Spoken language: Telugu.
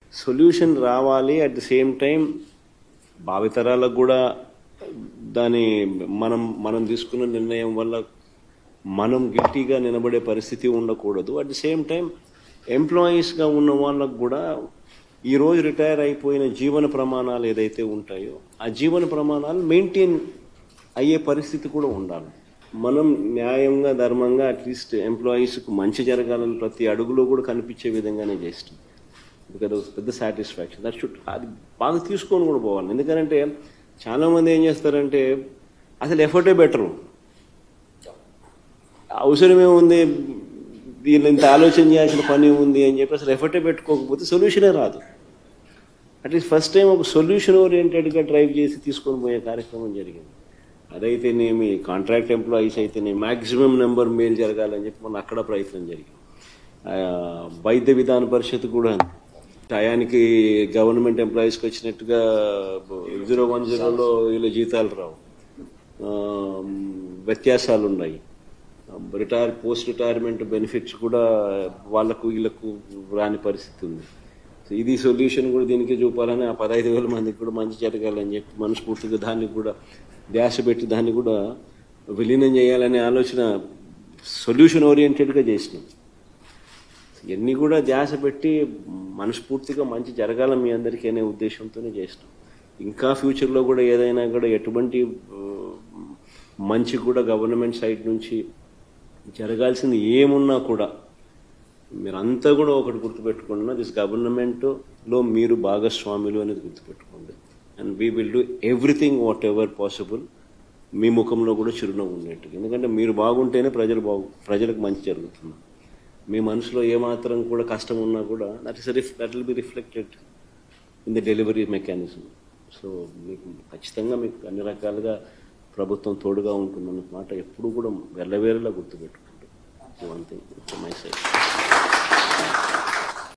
సొల్యూషన్ రావాలి అట్ ద సేమ్ టైం భావితరాలకు కూడా దాని మనం మనం తీసుకున్న నిర్ణయం వల్ల మనం గిల్టీగా నిలబడే పరిస్థితి ఉండకూడదు అట్ ది సేమ్ టైం ఎంప్లాయీస్గా ఉన్న వాళ్ళకు కూడా ఈ రోజు రిటైర్ అయిపోయిన జీవన ప్రమాణాలు ఏదైతే ఉంటాయో ఆ జీవన ప్రమాణాలు మెయింటైన్ అయ్యే పరిస్థితి కూడా ఉండాలి మనం న్యాయంగా ధర్మంగా అట్లీస్ట్ ఎంప్లాయీస్కు మంచి జరగాలని ప్రతి అడుగులో కూడా కనిపించే విధంగానే చేస్తాం బికాజ్ పెద్ద సాటిస్ఫాక్షన్ దట్ షుడ్ అది బాగా తీసుకొని కూడా పోవాలి ఎందుకంటే చాలా మంది ఏం చేస్తారంటే అసలు ఎఫర్టే బెటరు అవసరమే ఉంది దీన్ని ఇంత ఆలోచన చేయాల్సిన పని ఉంది అని చెప్పి అసలు ఎఫర్టే పెట్టుకోకపోతే సొల్యూషనే రాదు అట్లీస్ట్ ఫస్ట్ టైం ఒక సొల్యూషన్ ఓరియంటెడ్గా డ్రైవ్ చేసి తీసుకొని పోయే కార్యక్రమం జరిగింది అదైతేనేమి కాంట్రాక్ట్ ఎంప్లాయీస్ అయితేనే మ్యాక్సిమం నెంబర్ మేలు జరగాలని చెప్పి మన అక్కడ ప్రయత్నం జరిగింది ఆ, వైద్య విధాన పరిషత్ కూడా టయానికి గవర్నమెంట్ ఎంప్లాయీస్కి వచ్చినట్టుగా జీరో వన్ జీరోలో వీళ్ళ జీతాలు రావు ఆ, వ్యత్యాసాలు ఉన్నాయి రిటైర్ పోస్ట్ రిటైర్మెంట్ బెనిఫిట్స్ కూడా వాళ్ళకు వీళ్ళకు రాని పరిస్థితి ఉంది సో ఇది సొల్యూషన్ కూడా దీనికి చూపాలని ఆ పదహైదు వేల మందికి కూడా మంచి జరగాలని చెప్పి మనస్ఫూర్తిగా దాన్ని కూడా ధ్యాస పెట్టి దాన్ని కూడా విలీనం చేయాలనే ఆలోచన సొల్యూషన్ ఓరియంటెడ్గా చేసినాం ఇవన్నీ కూడా ధ్యాస పెట్టి మనస్ఫూర్తిగా మంచి జరగాల మీ అందరికీ అనే ఉద్దేశంతోనే చేసినాం ఇంకా ఫ్యూచర్లో కూడా ఏదైనా కూడా ఎటువంటి ఆ, మంచి కూడా గవర్నమెంట్ సైడ్ నుంచి జరగాల్సింది ఏమున్నా కూడా మీరంతా కూడా ఒకటి గుర్తుపెట్టుకున్నా దిస్ గవర్నమెంట్లో మీరు భాగస్వాములు అనేది గుర్తుపెట్టుకోండి and we will do everything whatever possible మీ ముఖంలో కూడా చిరునవ్వు ఉండేట్టు ఎందుకంటే మీరు బాగుంటేనే ప్రజలు బాగు ప్రజలకు మంచి జరుగుతుంది మీ మనసులో ఏమాత్రం కూడా కష్టం ఉన్నా కూడా that is ref that will be reflected in the delivery mechanism so మీకు ఖచ్చితంగా మీకు అన్ని రకాలుగా ప్రభుత్వం తోడుగా ఉంటుందన్న మాట ఎప్పుడు కూడా వెళ్ళవేరేలా గుర్తుపెట్టుకోండి వన్ థింగ్ మై సైడ్